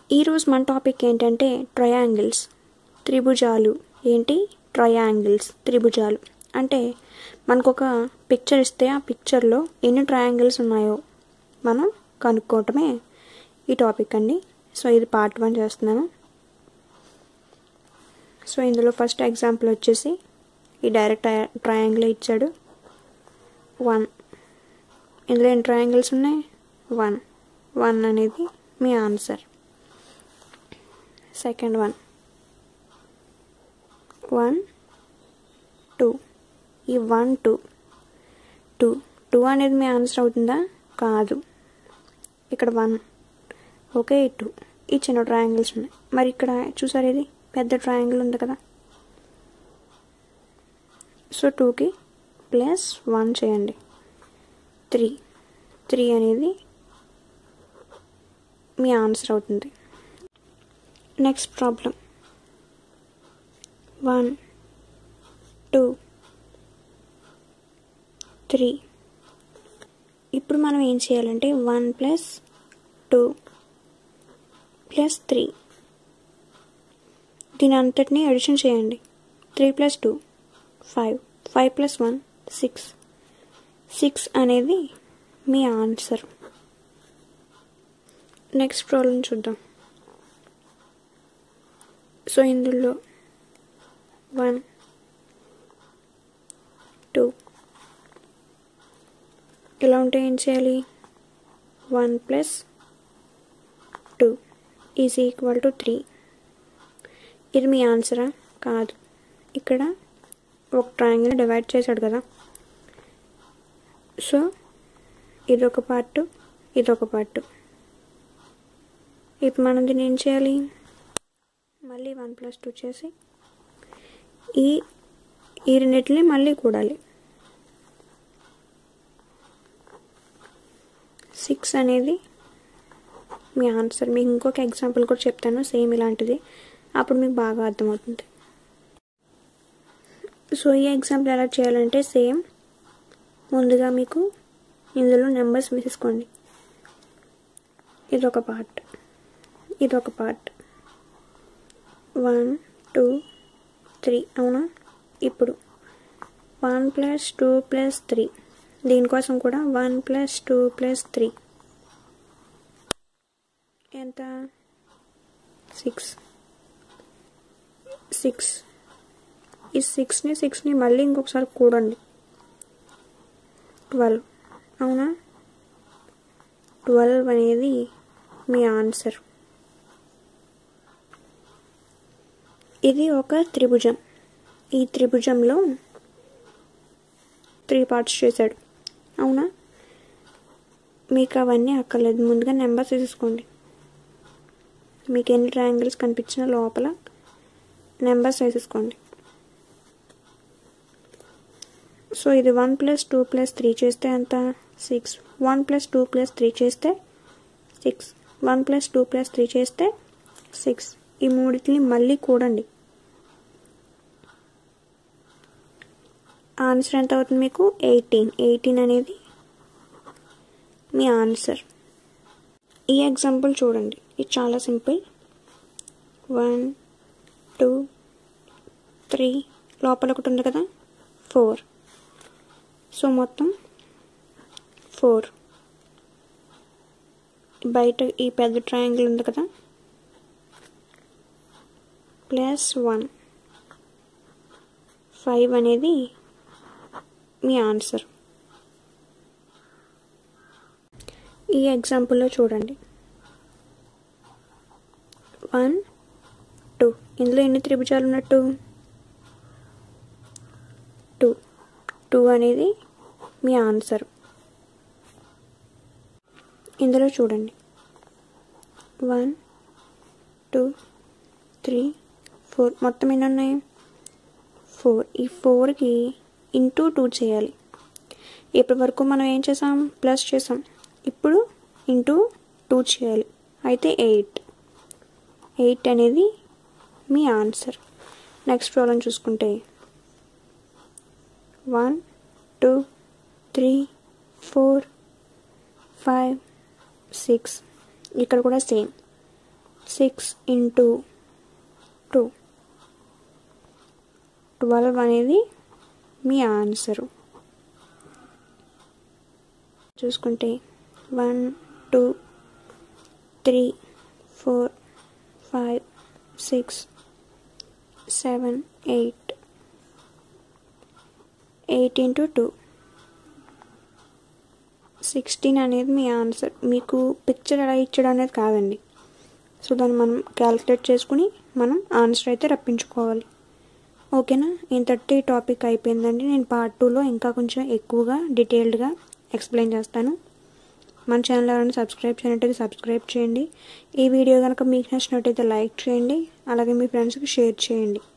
ఈరోజు మన టాపిక్ ఏంటంటే ట్రయాంగిల్స్ త్రిభుజాలు ఏంటి ట్రయాంగిల్స్ త్రిభుజాలు అంటే మనకు ఒక పిక్చర్ ఇస్తే ఆ పిక్చర్లో ఎన్ని ట్రయాంగిల్స్ ఉన్నాయో మనం కనుక్కోవటమే ఈ టాపిక్ అండి సో ఇది పార్ట్ వన్ చేస్తున్నాను సో ఇందులో ఫస్ట్ ఎగ్జాంపుల్ వచ్చేసి ఈ డైరెక్ట్ ట్రయాంగిల్ ఇచ్చాడు వన్ ఇందులో ఎన్ని ట్రయాంగిల్స్ ఉన్నాయి వన్ వన్ అనేది మీ answer second one one two ఈ వన్ టూ టూ టూ అనేది మీ ఆన్సర్ అవుతుందా కాదు ఇక్కడ వన్ ఓకే టూ ఈ చిన్న ట్రయాంగిల్స్ ఉన్నాయి మరి ఇక్కడ చూసారు ఇది పెద్ద ట్రయాంగిల్ ఉంది కదా సో టూకి ప్లస్ వన్ చేయండి త్రీ త్రీ అనేది మీ ఆన్సర్ అవుతుంది next problem one two three ఇప్పుడు మనం ఏం చేయాలంటే one plus two plus three దీని అంతటిని అడిషన్ చేయండి three plus two five five plus one six six అనేది మీ ఆన్సర్ నెక్స్ట్ ప్రాబ్లం చూద్దాం సో ఇందులో వన్ టూ ఇలా ఉంటే ఏం చేయాలి one plus two is equal to three ఇది మీ ఆన్సరా కాదు ఇక్కడ ఒక ట్రయాంగిల్ డివైడ్ చేశాడు కదా సో ఇదొక పార్ట్ ఇదొక పార్ట్ ఇప్పుడు మనం దీన్ని ఏం చేయాలి మళ్ళీ వన్ ప్లస్ టూ చేసి ఈ ఈ రెండింటిని మళ్ళీ కూడాలి సిక్స్ అనేది మీ ఆన్సర్ మీకు ఇంకొక ఎగ్జాంపుల్ కూడా చెప్తాను సేమ్ ఇలాంటిది అప్పుడు మీకు బాగా అర్థమవుతుంది సో ఈ ఎగ్జాంపుల్ ఎలా చేయాలంటే సేమ్ ముందుగా మీకు ఇందులో నెంబర్స్ వేసేసుకోండి ఇదొక పార్ట్ ఇదొక పార్ట్ వన్ టూ త్రీ అవునా ఇప్పుడు one plus two plus three దీనికోసం కూడా one plus two plus three ఎంత సిక్స్ సిక్స్ ఈ సిక్స్ని సిక్స్ని మళ్ళీ ఇంకొకసారి కూడండి ట్వెల్వ్ అవునా ట్వెల్వ్ అనేది మీ ఆన్సర్ ఇది ఒక త్రిభుజం ఈ త్రిభుజంలో త్రీ పార్ట్స్ చేశాడు అవునా మీకు అవన్నీ అక్కర్లేదు ముందుగా నెంబర్స్ వేసేసుకోండి మీకు ఎన్ని ట్రయాంగిల్స్ కనిపించిన లోపల నెంబర్స్ వేసేసుకోండి సో ఇది one plus two plus three చేస్తే ఎంత six one plus two plus three చేస్తే six one plus two plus three చేస్తే సిక్స్ ఈ మూడింటిని మళ్ళీ కూడండి ఆన్సర్ ఎంత అవుతుంది మీకు ఎయిటీన్ ఎయిటీన్ అనేది మీ ఆన్సర్ ఈ ఎగ్జాంపుల్ చూడండి ఇది చాలా సింపుల్ వన్ టూ త్రీ లోపల ఒకటి ఉంది కదా ఫోర్ సో మొత్తం ఫోర్ బయట ఈ పెద్ద ట్రయాంగిల్ ఉంది కదా ప్లస్ వన్ ఫైవ్ అనేది మీ ఆన్సర్ ఈ ఎగ్జాంపుల్లో చూడండి వన్ టూ ఇందులో ఎన్ని త్రిభుజాలు ఉన్నట్టు టూ టూ అనేది మీ ఆన్సర్ ఇందులో చూడండి వన్ టూ త్రీ ఫోర్ మొత్తం ఎన్ని ఉన్నాయి ఫోర్ ఈ ఫోర్కి ఇంటూ టూ చేయాలి ఇప్పటి వరకు మనం ఏం చేసాం ప్లస్ చేసాం ఇప్పుడు ఇంటూ టూ చేయాలి అయితే ఎయిట్ ఎయిట్ అనేది మీ ఆన్సర్ నెక్స్ట్ ప్రాబ్లం చూసుకుంటే one two three four five six ఇక్కడ కూడా same six into two twelve అనేది మీ ఆన్సరు చూసుకుంటే one two three four five six seven eight eight into two sixteen అనేది మీ ఆన్సర్ మీకు పిక్చర్ ఎలా ఇచ్చడం అనేది కాదండి సో దాన్ని మనం క్యాలిక్యులేట్ చేసుకుని మనం ఆన్సర్ అయితే రప్పించుకోవాలి ఓకేనా ఇంతటి టాపిక్ అయిపోయిందండి నేను పార్ట్ టూలో ఇంకా కొంచెం ఎక్కువగా డీటెయిల్డ్గా ఎక్స్ప్లెయిన్ చేస్తాను మన ఛానల్ ఎవరైనా సబ్స్క్రైబ్ చేయనట్టయితే సబ్స్క్రైబ్ చేయండి ఈ వీడియో కనుక మీకు నచ్చినట్టయితే లైక్ చేయండి అలాగే మీ ఫ్రెండ్స్కి షేర్ చేయండి